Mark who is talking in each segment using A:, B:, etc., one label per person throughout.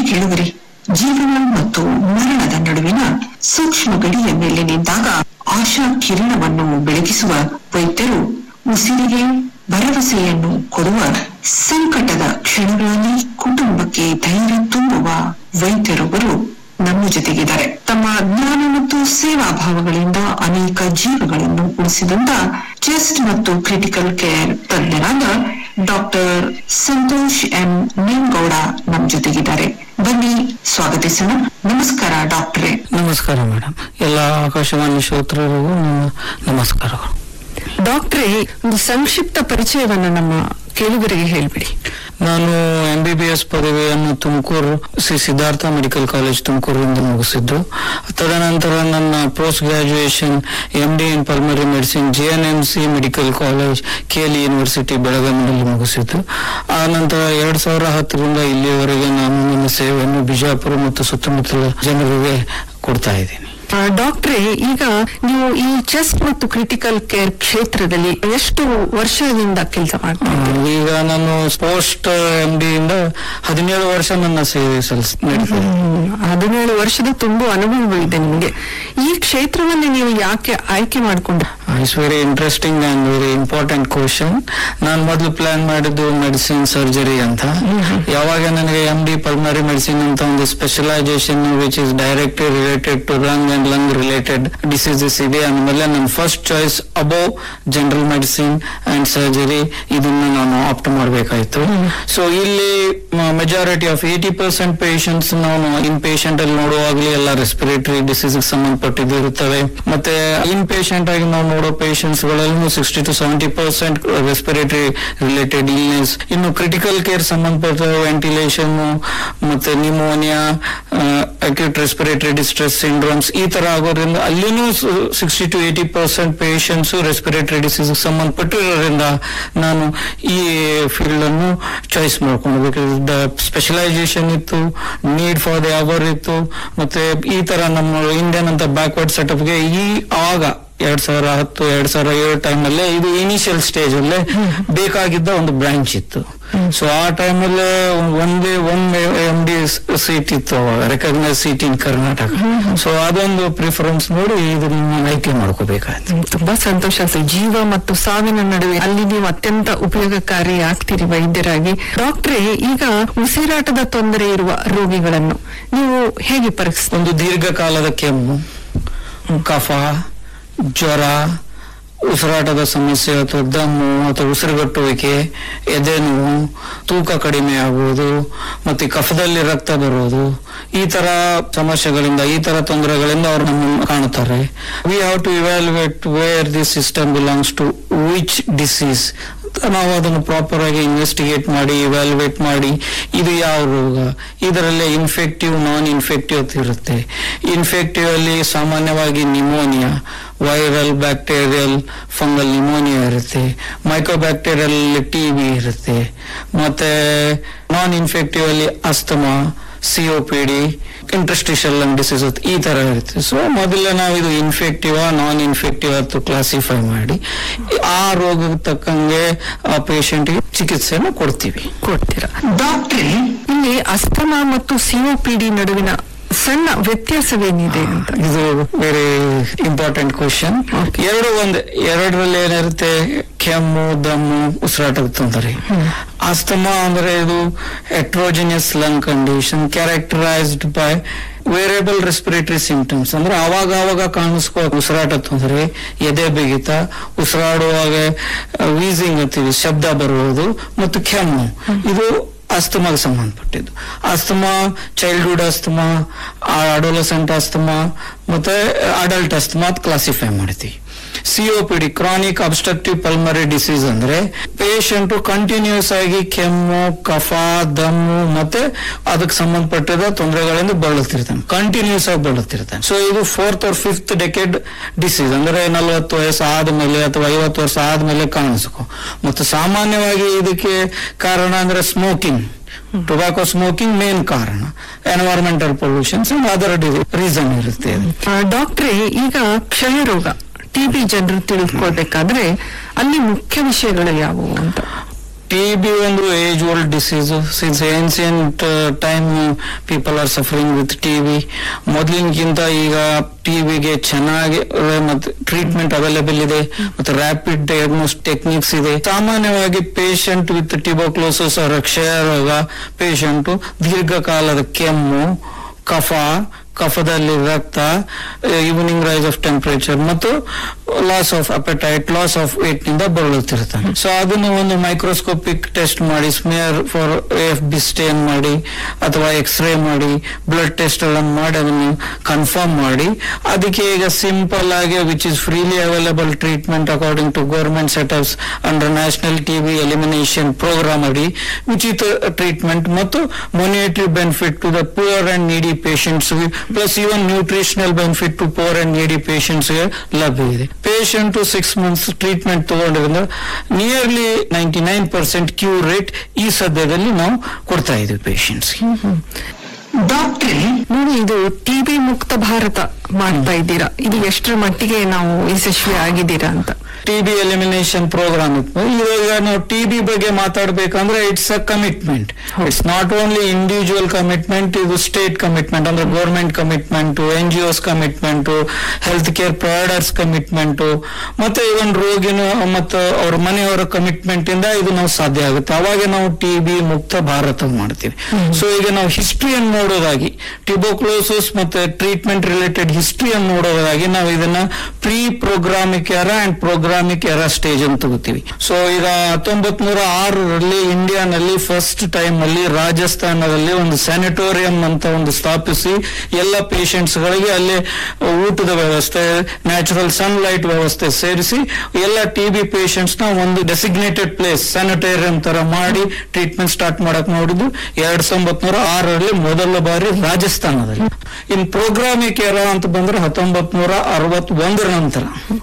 A: ಕೇಳುವರಿ ಜೀವನ ಮತ್ತು ಮರಣದ ನಡುವಿನ ಸೂಕ್ಷ್ಮ ಗಡಿಯ ಮೇಲೆ ನಿಂತಾಗ ಆಶಾ ಕಿರಣವನ್ನು ಬೆಳಗಿಸುವ ವೈದ್ಯರು ಉಸಿರಿಗೆ ಭರವಸೆಯನ್ನು ಕೊಡುವ ಸಂಕಟದ ಕ್ಷಣಗಳಲ್ಲಿ ಕುಟುಂಬಕ್ಕೆ ಧೈರ್ಯ ತುಂಬುವ ವೈದ್ಯರೊಬ್ಬರು ನಮ್ಮ ಜೊತೆಗಿದ್ದಾರೆ ತಮ್ಮ ಜ್ಞಾನ ಮತ್ತು ಸೇವಾ ಭಾವಗಳಿಂದ ಅನೇಕ ಜೀವಗಳನ್ನು ಉಳಿಸಿದಂತ ಚೆಸ್ಟ್ ಮತ್ತು ಕ್ರಿಟಿಕಲ್ ಕೇರ್ ತಜ್ಞರಾದ ಡಾಕ್ಟರ್ ಸಂತೋಷ್ ಎಂ ನೇಮಗೌಡ ನಮ್ಮ ಜೊತೆಗಿದ್ದಾರೆ ಬನ್ನಿ ಸ್ವಾಗತಿಸೋಣ ನಮಸ್ಕಾರ ಡಾಕ್ಟರೇ
B: ನಮಸ್ಕಾರ ಮೇಡಮ್ ಎಲ್ಲ ಆಕಾಶವಾಣಿ ಶ್ರೋತೃರಿಗೂ ನನ್ನ ನಮಸ್ಕಾರಗಳು
C: ಡಾಕ್ಟ್ರೇ ಒಂದು ಸಂಕ್ಷಿಪ್ತ ಪರಿಚಯವನ್ನು ನಮ್ಮ ಕೇಳುಗರಿಗೆ ಹೇಳ್ಬಿಡಿ
B: ನಾನು ಎಂ ಬಿ ಬಿ ಎಸ್ ಪದವಿಯನ್ನು ತುಮಕೂರು ಶ್ರೀ ಸಿದ್ಧಾರ್ಥ ಮೆಡಿಕಲ್ ಕಾಲೇಜ್ ತುಮಕೂರಿನಿಂದ ಮುಗಿಸಿದ್ದು ತದನಂತರ ನನ್ನ post graduation M D in pulmonary medicine J N M C medical college KLE university ಬೆಳಗಾವಿನಲ್ಲಿ ಮುಗಿಸಿದ್ದು ಆ ನಂತರ ಎರಡ್ ಸಾವಿರ ಹತ್ತರಿಂದ ಇಲ್ಲಿಯವರೆಗೆ ನಾನು ನನ್ನ ಸೇವೆಯನ್ನು ಬಿಜಾಪುರ ಮತ್ತು ಸುತ್ತಮುತ್ತಲ ಜನರಿಗೆ ಕೊಡ್ತಾ ಇದ್ದೀನಿ
C: ಆ, ಡಾಕ್ಟ್ರೇ ಈಗ ನೀವು ಈ ಚೆಸ್ಟ್ ಮತ್ತು ಕ್ರಿಟಿಕಲ್ ಕೇರ್ ಕ್ಷೇತ್ರದಲ್ಲಿ ಎಷ್ಟು ವರ್ಷದಿಂದ ಕೆಲಸ ಮಾಡ್ತಾ ಇದ್ದೀರಿ?
B: ಈಗ ನಾನು ಪೋಸ್ಟ್ ಎಂ ಡಿ ಇಂದ ಹದಿನೇಳು ವರ್ಷ ನನ್ನ ಸೇವೆ ಸಲ್ಲಿಸ್ ನಡೀತಿದೆ
C: ಹ್ಮ್, ಹದಿನೇಳು ವರ್ಷದ ತುಂಬಾ ಅನುಭವ ಇದೆ ನಿಮಗೆ ಈ ಕ್ಷೇತ್ರವನ್ನು ನೀವು ಯಾಕೆ ಆಯ್ಕೆ ಮಾಡಿಕೊಂಡ್ರಿ
B: it's very interesting and very important question ನಾನು ಮೊದಲು ಪ್ಲಾನ್ ಮಾಡಿದ್ದು ಮೆಡಿಸಿನ್ ಸರ್ಜರಿ ಅಂತ ಯಾವಾಗ ನನಗೆ ಎಂ ಡಿ ಪಲ್ಮರಿ ಮೆಡಿಸಿನ್ ಅಂತ ಒಂದು specialisation which is directly related to lung and lung related diseases ಇದೆ ಅಂದಮೇಲೆ ನನ್ನ first choice above general medicine and surgery ಇದನ್ನ ನಾನು ಆಪ್ಟ್ ಮಾಡಬೇಕಾಯ್ತು ಸೊ ಇಲ್ಲಿ majority of eighty percent patients ನಾವು ಇನ್ ಪೇಷಂಟ್ ಅಲ್ಲಿ ನೋಡುವಾಗಲೇ ಎಲ್ಲ ರೆಸ್ಪಿರೇಟರಿ ಡಿಸೀಸ್ ಸಂಬಂಧಪಟ್ಟಿದ್ದು ಇರುತ್ತವೆ ಮತ್ತೆ ಇನ್ ಪೇಷಂಟ್ ಆಗಿ ನಾವು ನೋಡೋ ಪೇಷಂಟ್ಸ್ ಗಳಲ್ಲಿ sixty to seventy percent respiratory related illness ಇನ್ನು ಕ್ರಿಟಿಕಲ್ ಕೇರ್ ಸಂಬಂಧಪಟ್ಟ ವೆಂಟಿಲೇಷನ್ ಮತ್ತೆ pneumonia acute respiratory distress syndromes ಈ ತರ ಆಗೋದ್ರಿಂದ ಅಲ್ಲಿನೂ sixty to eighty percent patients respiratory disease ಸಂಬಂಧಪಟ್ಟಿರೋದ್ರಿಂದ ನಾನು ಈ ಫೀಲ್ಡ್ ಅನ್ನು ಚಾಯ್ಸ್ ಮಾಡ್ಕೊಂಡು ಸ್ಪೆಷಲೈಸೇಷನ್ ಇತ್ತು ನೀಡ್ ಫಾರ್ ದ ಅವರ್ ಇತ್ತು ಮತ್ತೆ ಈ ತರ ನಮ್ಮ ಇಂಡಿಯನ್ ಅಂತ ಬ್ಯಾಕ್ವರ್ಡ್ ಸೆಟಪ್ಗೆ ಈ ಆಗ ಎರಡ್ ಸಾವಿರ ಹತ್ತು ಎರಡ್ ಸಾವಿರ ಏಳು ಟೈಮ್ ಅಲ್ಲೇ ಇದು ಇನಿಷಿಯಲ್ ಸ್ಟೇಜ್ ಅಲ್ಲೇ ಬೇಕಾಗಿದ್ದ ಒಂದು ಬ್ರಾಂಚ್ ಇತ್ತು ಸೊ ಆ ಟೈಮಲ್ಲೇ ಒಂದೇ ಒಂದ್ ಎಂ ಡಿ ಸೀಟ್ ಇತ್ತು ಅವಾಗ recognise seat in Karnataka so ಅದೊಂದು ಪ್ರಿಫರೆನ್ಸ್ ನೋಡಿ ಇದನ್ನ ಆಯ್ಕೆ ಮಾಡ್ಕೋಬೇಕಾಯ್ತು
C: ಹ್ಮ್, ತುಂಬಾ ಸಂತೋಷ ಸರ್ ಜೀವ ಮತ್ತು ಸಾವಿನ ನಡುವೆ ಅಲ್ಲಿ ನೀವು ಅತ್ಯಂತ ಉಪಯೋಗಕಾರಿ ಆಗ್ತೀರಿ ವೈದ್ಯರಾಗಿ ಡಾಕ್ಟ್ರೇ ಈಗ ಉಸಿರಾಟದ ತೊಂದರೆ ಇರುವ ರೋಗಿಗಳನ್ನು ನೀವು ಹೇಗೆ ಪರೀಕ್ಷಿಸ್ತೀರಿ
B: ಒಂದು ದೀರ್ಘಕಾಲದ ಕೆಮ್ಮು ಕಫ ಜ್ವರ ಉಸಿರಾಟದ ಸಮಸ್ಯೆ ಅಥವಾ ದಮ್ಮು ಅಥವಾ ಉಸಿರುಗಟ್ಟುವಿಕೆ ಎದೆ ನೋವು ತೂಕ ಕಡಿಮೆ ಆಗುವುದು ಮತ್ತೆ ಕಫದಲ್ಲಿ ರಕ್ತ ಬರುವುದು ಈ ತರ ಸಮಸ್ಯೆಗಳಿಂದ ಈ ತರ ತೊಂದರೆಗಳಿಂದ ಅವರು ನಮ್ಮನ್ನು ಕಾಣುತ್ತಾರೆ we have to evaluate where this system belongs to which disease ನಾವು ಅದನ್ನು ಪ್ರಾಪರ್ ಆಗಿ ಇನ್ವೆಸ್ಟಿಗೇಟ್ ಮಾಡಿ ಇವ್ಯಾಲ್ಯುವೇಟ್ ಮಾಡಿ ಇದು ಯಾವ ರೋಗ ಇದರಲ್ಲೇ ಇನ್ಫೆಕ್ಟಿವ್ ನಾನ್ ಇನ್ಫೆಕ್ಟಿವ್ ಅಂತ ಇರುತ್ತೆ ಇನ್ಫೆಕ್ಟಿವ್ ಅಲ್ಲಿ ಸಾಮಾನ್ಯವಾಗಿ pneumonia viral bacterial fungal pneumonia ಇರುತ್ತೆ ಮೈಕ್ರೋಬ್ಯಾಕ್ಟೀರಿಯಲ್ ಟಿ ಬಿ ಇರುತ್ತೆ ಮತ್ತೆ ನಾನ್ ಇನ್ಫೆಕ್ಟಿವ್ ಅಲ್ಲಿ asthma COPD interstitial lung disease ಈ ತರ ಇರುತ್ತೆ ಸೊ ಮೊದಲೇ ನಾವು ಇದು ಇನ್ಫೆಕ್ಟಿವ್ ನಾನ್ ಇನ್ಫೆಕ್ಟಿವ್ ಅಂತ ಕ್ಲಾಸಿಫೈ ಮಾಡಿ ಆ ರೋಗಕ್ಕೆ ತಕ್ಕಂಗೆ ಆ ಪೇಷಂಟ್ಗೆ ಚಿಕಿತ್ಸೆಯನ್ನು ಕೊಡ್ತೀವಿ
C: ಕೊಡ್ತೀರಾ
A: ಡಾಕ್ಟ್ರೇ
C: ಇಲ್ಲಿ ಅಸ್ತಮಾ ಮತ್ತು ಸಿಒಪಿಡಿ ನಡುವಿನ ಸಣ್ಣ ವ್ಯತ್ಯಾಸವೇನಿದೆ ಅಂತ
B: ಇದು ವೆರಿ ಇಂಪಾರ್ಟೆಂಟ್ ಕ್ವಶನ್
C: Okay.
B: ಎರಡು ಒಂದು ಎರಡರಲ್ಲಿ ಏನಿರುತ್ತೆ ಕೆಮ್ಮು ದಮ್ಮು ಉಸಿರಾಟದ ತೊಂದರೆ ಅಸ್ತಮಾ ಅಂದ್ರೆ ಇದು heterogeneous lung condition characterised by variable respiratory symptoms ಅಂದ್ರೆ ಅವಾಗ ಅವಾಗ ಕಾಣಿಸ್ಕೋ ಉಸಿರಾಟ ತೊಂದರೆ ಎದೆ ಬಿಗಿತ ಉಸಿರಾಡುವಾಗ ವೀಸಿಂಗ್ ಅಂತೀವಿ ಶಬ್ದ ಬರುವುದು ಮತ್ತು ಕೆಮ್ಮು ಇದು ಅಸ್ತಮಾಗೆ ಸಂಬಂಧಪಟ್ಟಿದ್ದು asthma childhood asthma adolescent asthma ಮತ್ತೆ ಅಡಲ್ಟ್ ಅಸ್ತಮಾ ಅಂತ ಕ್ಲಾಸಿಫೈ ಮಾಡ್ತೀವಿ COPD chronic obstructive pulmonary disease ಅಂದ್ರೆ ಪೇಷಂಟ್ ಕಂಟಿನ್ಯೂಸ್ ಆಗಿ ಕೆಮ್ಮು ಕಫ ದಮ್ಮು ಮತ್ತೆ ಅದಕ್ಕೆ ಸಂಬಂಧಪಟ್ಟಿದ ತೊಂದರೆಗಳಿಂದ ಬಳಲ್ತಿರ್ತಾನೆ ಕಂಟಿನ್ಯೂಸ್ ಆಗಿ ಬಳಲ್ತಿರ್ತಾನೆ ಸೊ ಇದು fourth or fifth decade disease ಅಂದ್ರೆ ನಲವತ್ತು ವಯಸ್ಸು ಆದ್ಮೇಲೆ ಅಥವಾ ಐವತ್ತು ವರ್ಷ ಆದ್ಮೇಲೆ ಕಾಣಿಸ್ಕೊ ಮತ್ತು ಸಾಮಾನ್ಯವಾಗಿ ಇದಕ್ಕೆ ಕಾರಣ ಅಂದ್ರೆ ಸ್ಮೋಕಿಂಗ್ ಟೊಬ್ಯಾಕೋ ಸ್ಮೋಕಿಂಗ್ ಮೇನ್ ಕಾರಣ ಎನ್ವೈರನ್ಮೆಂಟಲ್ ಪೊಲ್ಯೂಷನ್ಸ್ ಅದರ್ ರೀಸನ್ ಇರುತ್ತೆ ಇದು
C: ಆ, ಡಾಕ್ಟ್ರೇ ಈಗ ಕ್ಷಯ ರೋಗ ಟಿಬಿ ಜನರು ತಿಳ್ಕೊಳ್ಬೇಕಾದ್ರೆ ಅಲ್ಲಿ ಮುಖ್ಯ ವಿಷಯಗಳು ಯಾವುವು ಅಂತ
B: ಟಿ ಬಿ ಒಂದು age old disease since ancient time people are suffering with T B ಮೊದಲಿನಕ್ಕಿಂತ ಈಗ ಟಿ ಬಿಗೆ ಚೆನ್ನಾಗಿ ಮತ್ತೆ ಟ್ರೀಟ್ಮೆಂಟ್ ಅವೈಲೇಬಲ್ ಇದೆ ಮತ್ತೆ ರ್ಯಾಪಿಡ್ ಡಯಾಗ್ನೋಸ್ ಟೆಕ್ನಿಕ್ಸ್ ಇದೆ ಸಾಮಾನ್ಯವಾಗಿ ಪೇಷಂಟ್ ವಿತ್ ಟಿಬೋಕ್ಲೋಸಿಸ್ ಅವರ ಕ್ಷಯ ರೋಗ ಪೇಷಂಟ್ ದೀರ್ಘಕಾಲದ ಕೆಮ್ಮು ಕಫ ಕಫದಲ್ಲಿ ರಕ್ತ ಈವ್ನಿಂಗ್ ರೈಸ್ ಆಫ್ ಟೆಂಪರೇಚರ್ ಮತ್ತು loss of appetite loss of weight ನಿಂದ ಬಳಲುತ್ತಿರ್ತಾನೆ ಸೊ ಅದನ್ನು ಒಂದು ಮೈಕ್ರೋಸ್ಕೋಪಿಕ್ ಟೆಸ್ಟ್ ಮಾಡಿ smear for F B stain ಮಾಡಿ ಅಥವಾ ಎಕ್ಸ್ರೇ ಮಾಡಿ ಬ್ಲಡ್ ಟೆಸ್ಟ್ ಗಳನ್ನು ಮಾಡಿ ಅದನ್ನು ಕನ್ಫರ್ಮ್ ಮಾಡಿ ಅದಕ್ಕೆ ಈಗ ಸಿಂಪಲ್ ಆಗಿ which is freely available treatment according to government setups under national TB elimination programme ಅಡಿ ಉಚಿತ ಟ್ರೀಟ್ಮೆಂಟ್ ಮತ್ತು monetary benefit to the poor and needy patients plus even nutritional benefit to poor and needy patients ಗೆ ಲಭ್ಯ ಇದೆ patient six months treatment ತಗೊಂಡಿರೋದ್ರಿಂದ nearly ninety nine percent cure rate ಈ ಸದ್ಯದಲ್ಲಿ ನಾವು ಕೊಡ್ತಾ ಇದ್ದೀವಿ ಪೇಷಂಟ್ಸ್ಗೆ
A: ಡಾಕ್ಟ್ರೇ
C: ನೋಡಿ ಇದು ಟಿಬಿ ಮುಕ್ತ ಭಾರತ ಮಾಡ್ತಾ ಇದ್ದೀರಾ ಇದು ಎಷ್ಟರ ಮಟ್ಟಿಗೆ ನಾವು ಯಶಸ್ವಿ ಆಗಿದ್ದೀರಾ ಅಂತ
B: ಟಿಬಿ ಎಲಿಮಿನೇಷನ್ ಪ್ರೋಗ್ರಾಮ್ ಇತ್ತು ಇವಾಗ ನಾವು ಟಿಬಿ ಬಗ್ಗೆ ಮಾತಾಡ್ಬೇಕಂದ್ರೆ it's a commitment it's not only individual commitment ಇದು ಸ್ಟೇಟ್ ಕಮಿಟ್ಮೆಂಟ್ ಅಂದ್ರೆ government commitment N G Os commitment health care providers commitment ಮತ್ತೆ ಇವನ್ ರೋಗಿನ ಮತ್ತು ಅವ್ರ ಮನೆಯವರ ಕಮಿಟ್ಮೆಂಟ್ ಇಂದ ಇದು ನಾವು ಸಾಧ್ಯ ಆಗುತ್ತೆ ಅವಾಗ ನಾವು ಟಿಬಿ ಮುಕ್ತ ಭಾರತ ಮಾಡ್ತೀವಿ ಸೊ ಈಗ ನಾವು ಹಿಸ್ಟ್ರಿಯನ್ನು ನೋಡೋದಾಗಿ ಟಿಬೋಕ್ಲೋಸಿಸ್ ಮತ್ತೆ ಟ್ರೀಟ್ಮೆಂಟ್ ರಿಲೇಟೆಡ್ ಹಿಸ್ಟ್ರಿಯನ್ನು ನೋಡೋದಾಗಿ ನಾವು ಇದನ್ನ ಪ್ರೀ ಪ್ರೋಗ್ರಾಮಿಕ್ ಎರ ಅಂಡ್ ಪ್ರೋಗ್ರಾಮಿಕ್ ಎರ ಸ್ಟೇಜ್ ಅಂತ ತಗೋತೀವಿ ಸೊ ಈಗ ಹತ್ತೊಂಬತ್ ನೂರ ಆರರಲ್ಲಿ ಇಂಡಿಯಾನಲ್ಲಿ ಫಸ್ಟ್ ಟೈಮ್ ಅಲ್ಲಿ ರಾಜಸ್ಥಾನದಲ್ಲಿ ಒಂದು ಸ್ಯಾನಿಟೋರಿಯಂ ಅಂತ ಒಂದು ಸ್ಥಾಪಿಸಿ ಎಲ್ಲ ಪೇಷಂಟ್ಸ್ ಗಳಿಗೆ ಅಲ್ಲಿ ಊಟದ ವ್ಯವಸ್ಥೆ ನ್ಯಾಚುರಲ್ ಸನ್ಲೈಟ್ ವ್ಯವಸ್ಥೆ ಸೇರಿಸಿ ಎಲ್ಲ ಟಿ ಬಿ ಪೇಷಂಟ್ಸ್ ನ ಒಂದು ಡೆಸಿಗ್ನೇಟೆಡ್ ಪ್ಲೇಸ್ ಸ್ಯಾನಿಟೋರಿಯಂ ತರ ಮಾಡಿ ಟ್ರೀಟ್ಮೆಂಟ್ ಸ್ಟಾರ್ಟ್ ಮಾಡಕ್ ನೋಡಿದ್ದು ಎರಡ್ ಸಾವಿರದ ನೂರ ಆರರಲ್ಲಿ ಮೊದಲ ಬಾರಿ ರಾಜಸ್ಥಾನದಲ್ಲಿ ಇನ್ ಪ್ರೋಗ್ರಾಮಿಕ್ ಎರ ಅಂತ ಬಂದ್ರೆ ಹತ್ತೊಂಬತ್ ನೂರ ಅರವತ್ತೊಂದರ ನಂತರ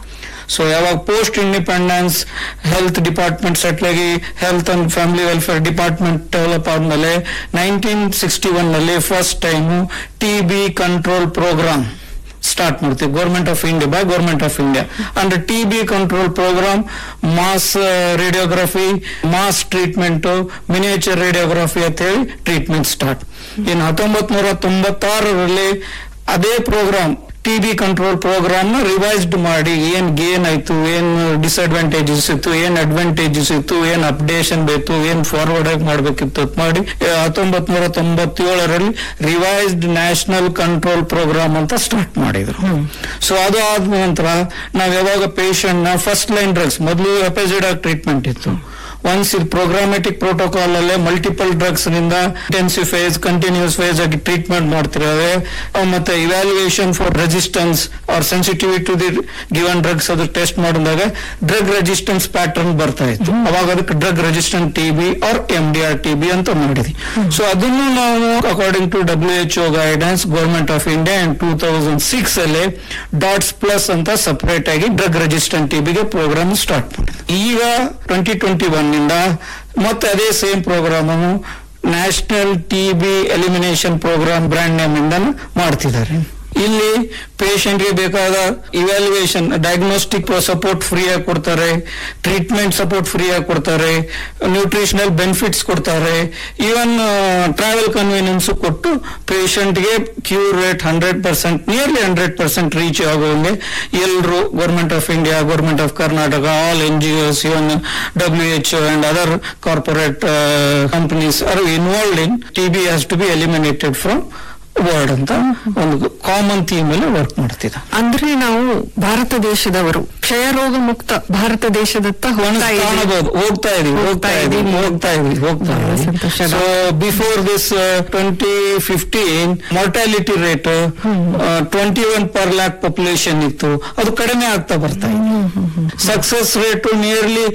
B: ಸೊ ಯಾವಾಗ post independence health department settle ಆಗಿ health and family welfare department develop ಆದ್ಮೇಲೆ ನೈನ್ಟೀನ್ ಸಿಕ್ಸ್ಟಿ ಒನ್ ನಲ್ಲಿ first time T B control programme start ಮಾಡ್ತೀವಿ government of India by government of India ಅಂದ್ರೆ T B control programme mass radiography mass treatment miniature radiography ಅಂತ ಹೇಳಿ treatment start ಇನ್ನು ಹತ್ತೊಂಬತ್ ನೂರ ತೊಂಬತ್ತಾರರಲ್ಲಿ ಅದೇ programme T B control programme ನ ರಿವೈಸ್ಡ್ ಮಾಡಿ ಏನ್ ಗೇನ್ ಆಯ್ತು ಏನ್ ಡಿಸ್ಅಡ್ವಾಂಟೇಜಸ್ ಇತ್ತು ಏನ್ ಅಡ್ವಾಂಟೇಜಸ್ ಇತ್ತು ಏನ್ ಅಪ್ಡೇಷನ್ ಬೇಕು ಏನ್ ಫಾರ್ವರ್ಡ್ ಆಗಿ ಮಾಡ್ಬೇಕಿತ್ತು ಅಂತ ಮಾಡಿ ಹತ್ತೊಂಬತ್ ನೂರ ತೊಂಬತ್ತೇಳರಲ್ಲಿ ರಿವೈಸ್ಡ್ ನ್ಯಾಷನಲ್ ಕಂಟ್ರೋಲ್ ಪ್ರೋಗ್ರಾಮ್ ಅಂತ ಸ್ಟಾರ್ಟ್ ಮಾಡಿದ್ರು ಸೊ ಅದು ಆದ ನಂತರ ನಾವ್ ಯಾವಾಗ ಪೇಷಂಟ್ ನ ಫಸ್ಟ್ ಲೈನ್ ಡ್ರಗ್ಸ್ ಮೊದಲು ಎಪೆಸಿಡಾಗ್ ಟ್ರೀಟ್ಮೆಂಟ್ ಇತ್ತು ಒನ್ಸ್ ಇದು ಪ್ರೋಗ್ರಾಮೆಟಿಕ್ ಪ್ರೋಟೋಕಾಲ್ ಅಲ್ಲೇ ಮಲ್ಟಿಪಲ್ ಡ್ರಗ್ಸ್ ನಿಂದ ಇಂಟೆನ್ಸಿವ್ ಫೇಸ್ ಕಂಟಿನ್ಯೂಸ್ ಫೇಸ್ ಆಗಿ ಟ್ರೀಟ್ಮೆಂಟ್ ಮಾಡ್ತಿರೋವೆ ಅವ್ ಮತ್ತೆ evaluation for resistance or sensitivity to the given drugs ಅದು ಟೆಸ್ಟ್ ಮಾಡಿದಾಗ ಡ್ರಗ್ ರೆಸಿಸ್ಟೆನ್ಸ್ ಪ್ಯಾಟರ್ನ್ ಬರ್ತಾ ಇತ್ತು ಅವಾಗ ಅದಕ್ಕೆ drug resistant T B M D R T B ಬಿ ಅಂತ ಮಾಡಿದ್ವಿ ಸೊ ಅದನ್ನು ನಾವು according to W H O guidance government of India and two thousand six ಅಲ್ಲಿ ಡಾಟ್ಸ್ ಪ್ಲಸ್ ಅಂತ ಸಪರೇಟ್ ಆಗಿ ಡ್ರಗ್ ರೆಸಿಸ್ಟೆಂಟ್ ಟಿ ಬಿಗೆ ಪ್ರೋಗ್ರಾಮ್ ಸ್ಟಾರ್ಟ್ ಮಾಡಿದ್ವಿ ಈಗ ಟ್ವೆಂಟಿ ಟ್ವೆಂಟಿ ಒನ್ ನಿಂದ ಮತ್ತೆ ಅದೇ same programme national T B elimination programme brand name ಇಂದ ಮಾಡ್ತಿದ್ದಾರೆ ಇಲ್ಲಿ patient ಗೆ ಬೇಕಾದ ಇವ್ಯಾಲ್ಯೂಯೇಷನ್ ಡಯಾಗ್ನೋಸ್ಟಿಕ್ ಸಪೋರ್ಟ್ ಫ್ರೀ ಆಗಿ ಕೊಡ್ತಾರೆ ಟ್ರೀಟ್ಮೆಂಟ್ ಸಪೋರ್ಟ್ ಫ್ರೀ ಆಗಿ ಕೊಡ್ತಾರೆ ನ್ಯೂಟ್ರಿಷನಲ್ ಬೆನಿಫಿಟ್ಸ್ ಕೊಡ್ತಾರೆ ಈವನ್ ಟ್ರಾವೆಲ್ ಕನ್ವೀನಿಯನ್ಸ್ ಕೊಟ್ಟು patient ಗೆ cure rate hundred percent nearly hundred percent reach ಆಗುವಂಗೆ ಎಲ್ಲರೂ government of India government of Karnataka all N G Os even W H and other corporate companies are involved in T B has to be eliminated from world ಅಂತ ಒಂದು common theme ಅಲ್ಲಿ work ಮಾಡ್ತಿದ್ದ
C: ಅಂದ್ರೆ ನಾವು ಭಾರತ ದೇಶದವರು ಕ್ಷಯರೋಗ ಮುಕ್ತ ಭಾರತ ದೇಶದತ್ತ ಹೋಗ್ತಾ ಇದ್ದೀವಿ.
B: ಕಾಣಬಹುದು ಹೋಗ್ತಾ ಇದೀವಿ ಹೋಗ್ತಾ ಇದೀವಿ ಹೋಗ್ತಾ ಇದೀವಿ ಹೋಗ್ತಾ
C: ಬಹಳ
B: ಇದೀವಿ
C: ಸಂತೋಷ.
B: So before this twenty fifteen mortality rate twenty one per lakh population ಇತ್ತು ಅದು ಕಡಿಮೆ ಆಗ್ತಾ ಬರ್ತಾ ಇದೆ success rate nearly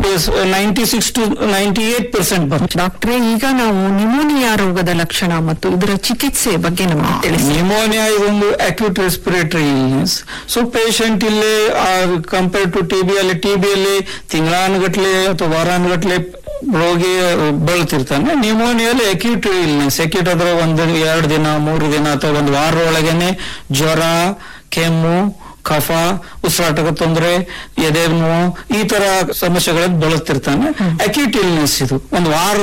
B: ninety six to ninety eight percent ಬರ್ತದೆ
C: ಡಾಕ್ಟ್ರೇ ಈಗ ನಾವು ನಿಮೋನಿಯಾ ರೋಗದ ಲಕ್ಷಣ ಮತ್ತು ಇದರ ಚಿಕಿತ್ಸೆ ಬಗ್ಗೆ ನಮಗೆ ತಿಳಿಸಿ
B: ನಿಮೋನಿಯಾ ಇದೊಂದು acute respiratory illness so patient ಇಲ್ಲಿ ಕಂಪೇರ್ ಟು ಟಿ ಬಿ ಅಲ್ಲಿ ಟಿ ಬಿಯಲ್ಲಿ ತಿಂಗಳಾನುಗಟ್ಲೆ ಅಥವಾ ವಾರಾನುಗಟ್ಲೆ ರೋಗಿ ಬಳಲ್ತಿರ್ತಾನೆ ನಿಮೋನಿಯಲ್ಲಿ ಅಕ್ಯೂಟ್ ಇಲ್ನೆಸ್ ಅಕ್ಯೂಟ್ ಅಂದ್ರೆ ಒಂದು ಎರಡು ದಿನ ಮೂರು ದಿನ ಅಥವಾ ಒಂದು ವಾರ ಒಳಗೇನೆ ಜ್ವರ ಕೆಮ್ಮು ಕಫ ಉಸಿರಾಟದ ತೊಂದರೆ ಎದೆ ನೋವು ಈ ತರ ಸಮಸ್ಯೆಗಳನ್ನು ಬಳಲ್ತಿರ್ತಾನೆ ಅಕ್ಯೂಟ್ ಇಲ್ನೆಸ್ ಇದು ಒಂದು ವಾರ